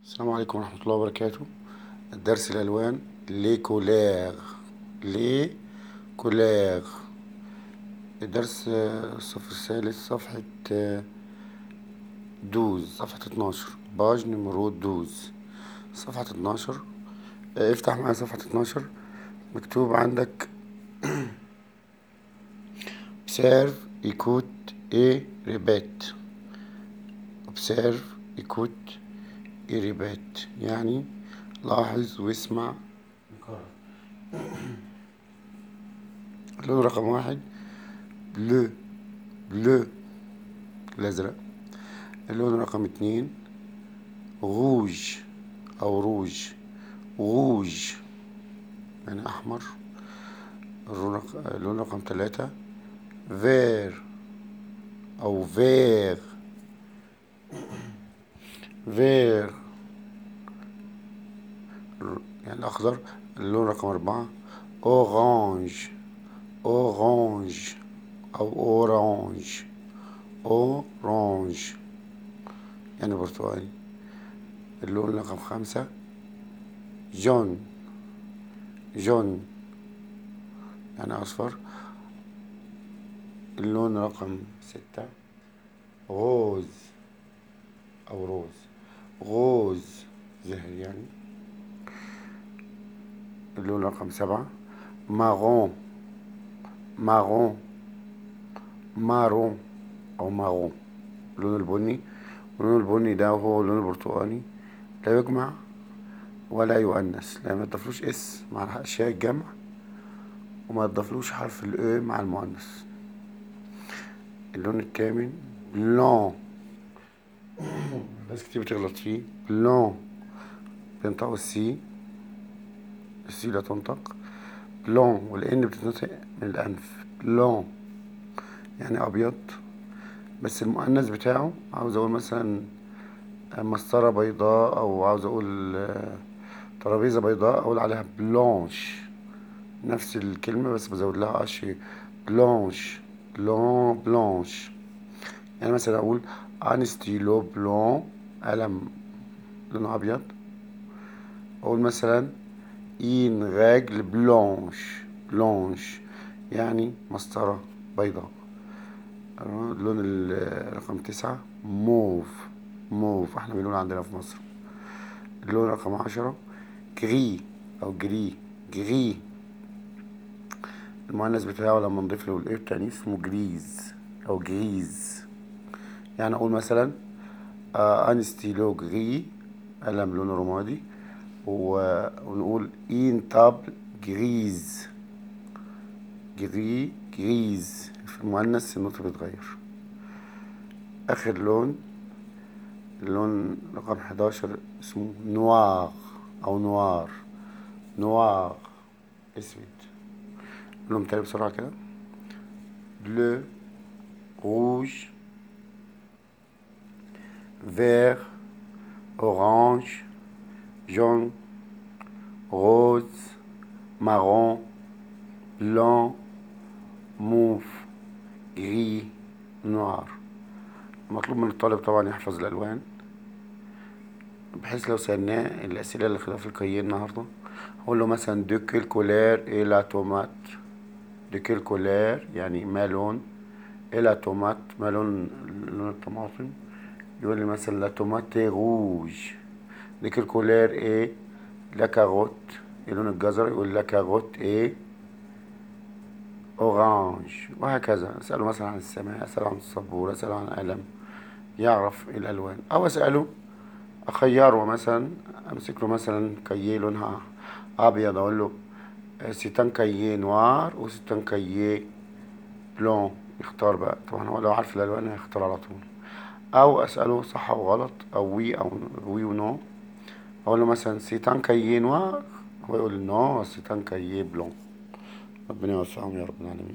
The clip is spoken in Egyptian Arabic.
السلام عليكم ورحمة الله وبركاته الدرس الألوان لي كولير لي كولير الدرس الصف الثالث صفحة دوز صفحة اتناشر باج نمرو دوز صفحة اتناشر افتح معايا صفحة اتناشر مكتوب عندك observe écoute et répète observe écoute إيريبات يعني لاحظ واسمع اللون رقم واحد بلو بلو الأزرق اللون رقم اتنين غوج أو روج غوج يعني أحمر اللون رقم تلاتة فير أو فيغ فير يعني الأخضر اللون رقم أربعة أورانج أورانج أو أورانج أورانج يعني برتقالي اللون رقم خمسة جون جون يعني أصفر اللون رقم ستة غوز أو روز غوز زهر يعني اللون رقم سبعة مارون مارون مارون أو مارون اللون البني اللون البني ده هو اللون البرتقاني لا يجمع ولا يؤنث لا ما تضافلوش اس مع أشياء الجمع وما تضافلوش حرف الاي مع المؤنث اللون الثامن بلون ناس كتير بتغلط فيه بلون بينطقوا السي السي لا تنطق بلون والان بتتنطق من الانف بلون يعني ابيض بس المؤنث بتاعه عاوز اقول مثلا مسطرة بيضاء او عاوز اقول ترابيزة بيضاء اقول عليها بلونش نفس الكلمة بس بزود لها اشي بلونش بلون بلونش يعني مثلا اقول ان ستيلو بلون قلم لونه ابيض اقول مثلا ان راجل بلونش بلونش يعني مسطرة بيضاء اللون رقم تسعة موف موف احنا بنقول عندنا في مصر اللون رقم عشرة جري او جري جري المؤنث بتاعه لما نضيف له الايه التاني اسمه جريز او جريز يعني اقول مثلا آه ان ستيلو جري قلم لونه رمادي ونقول ان تابل جريز جري جريز في المؤنث النطق بيتغير اخر لون اللون رقم حداشر اسمه نوار او نوار نوار اسود لون تاني بسرعة كده بلو روج vert, orange, jaune, rose, marron, blanc, موف جري نوار مطلوب من الطالب طبعا يحفظ الألوان بحيث لو سألناه الأسئلة اللي خدها في الكيين النهاردة هقول له مثلا دو كيل كولير إيه لا تومات دو كيل كولير يعني ما لون إيه لا تومات ما لون لون الطماطم يقول لي مثلا لا توماتي روج دو كيل كولير إيه لا كاروت لون الجزر يقول لا كاروت إيه أورانج وهكذا أسأله مثلا عن السماء أسأله عن السبورة أسأله عن قلم يعرف الألوان أو أسأله أخيره مثلا أمسك له مثلا كييه لونها أبيض أقول له سيتان كييه نوار وسيتان كييه بلون يختار بقى طبعا هو لو عارف الألوان هيختار على طول أو أسأله صح أو غلط أو وي أو وي ونو أقول له مثلا سيتان كييه نوار هو يقول نو سيتان كييه بلون ربنا يوفقهم يا رب العالمين